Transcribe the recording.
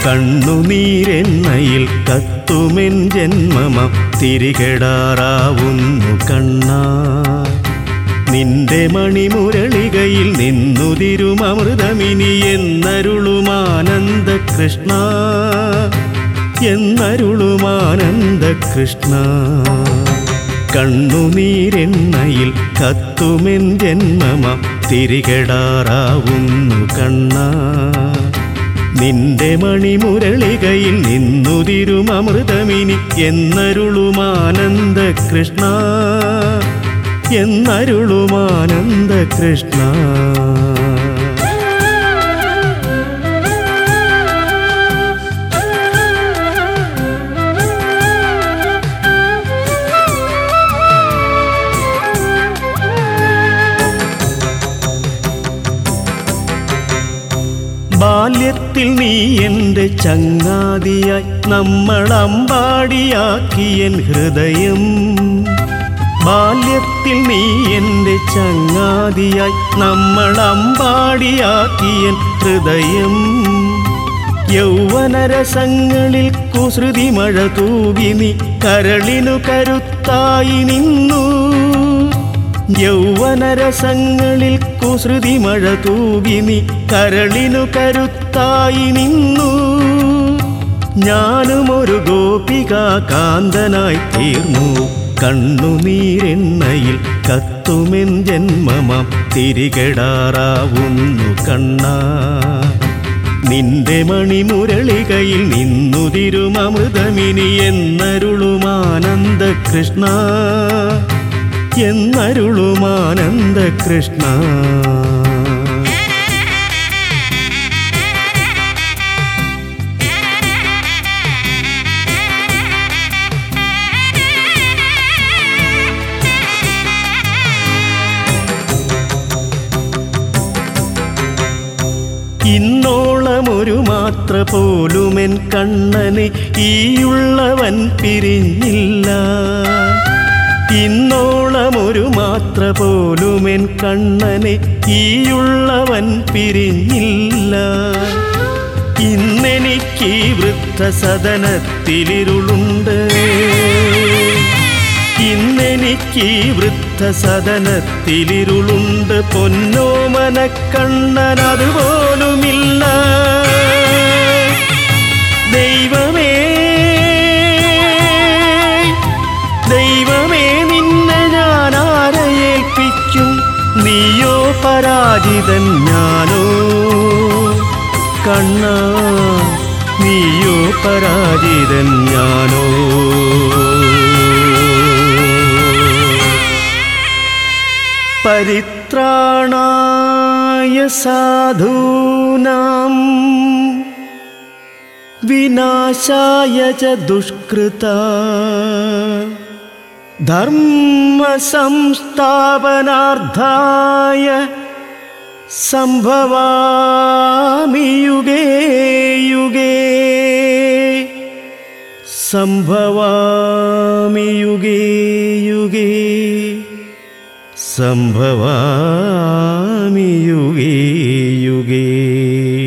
കണ്ണുനീരെണ്ണയിൽ കത്തുമെൻ ജന്മമം തിരികെടാറാവുന്നു കണ്ണാ നിന്റെ മണിമുരളികയിൽ നിന്നുതിരുമൃതമിനി എന്നരുളുമാനന്ദ കൃഷ്ണ എന്നരുളുമാനന്ദ കൃഷ്ണ കണ്ണുനീരെണ്ണയിൽ കത്തുമെൻ ജന്മമം തിരികെടാറാവുന്നു കണ്ണ നിന്റെ മണിമുരളികയിൽ നിന്നുതിരുമൃതമിനി എന്നരുളുമാനന്ദ കൃഷ്ണ എന്നരുളുമാനന്ദ കൃഷ്ണ ബാല്യത്തിൽ നീ എൻ്റെ ചങ്ങാതിയായി നമ്മൾ അമ്പാടിയാക്കിയൻ ഹൃദയം ബാല്യത്തിൽ നീ എൻ്റെ ചങ്ങാതിയായി നമ്മൾ അമ്പാടിയാക്കിയൻ ഹൃദയം യൗവനരസങ്ങളിൽ കുസൃതി മഴ തൂകി നീ കരളിനു കരുത്തായി നിന്നു യൗവനരസങ്ങളിൽ കുസൃതി മഴ തൂകി നീ കരളിനു കരുത്തായി നിന്നു ഞാനും ഒരു ഗോപിക കാന്തനായി തീർന്നു കണ്ണുനീരെണ്ണയിൽ കത്തുമെൻ ജന്മമാം തിരികെടാറാവുന്നു കണ്ണാ നിന്റെ മണിമുരളികയിൽ നിന്നുതിരുമൃതമിനി എന്നരുളുമാനന്ദ കൃഷ്ണ എന്നരുളുമാനന്ദ കൃഷ്ണ ഇന്നോളം ഒരു മാത്ര പോലുമെൻ കണ്ണനെ ഈയുള്ളവൻ പിരിഞ്ഞില്ല ഇന്നോളം ഒരു മാത്ര പോലുമെൻ കണ്ണനെ ഈയുള്ളവൻ പിരിഞ്ഞില്ല ഇന്നെനിക്ക് ഈ വൃദ്ധസദനത്തിലിരുളുണ്ട് ഇന്നെനിക്ക് ഈ വൃദ്ധസദനത്തിലിരുളുണ്ട് പൊന്നോമന കണ്ണൻ അതുപോലുമില്ല ദൈവമേ ദൈവമേ നിന്നെ ഞാൻ ആരെ ഏൽപ്പിക്കും നീയോ പരാജിതൻ ഞാനോ കണ്ണ നീയോ പരാജിതൻ ഞാനോ പരിത്രാണായ സാധൂനാം വിനാശായ ച ദുഷ്കൃത ധർമ്മസംസ്ഥാപനാർത്ഥായ സംഭവാമി യുഗേ യുഗേ സംഭവാമി യുഗേ യുഗേ സംഭവാമി യുഗേ യുഗേ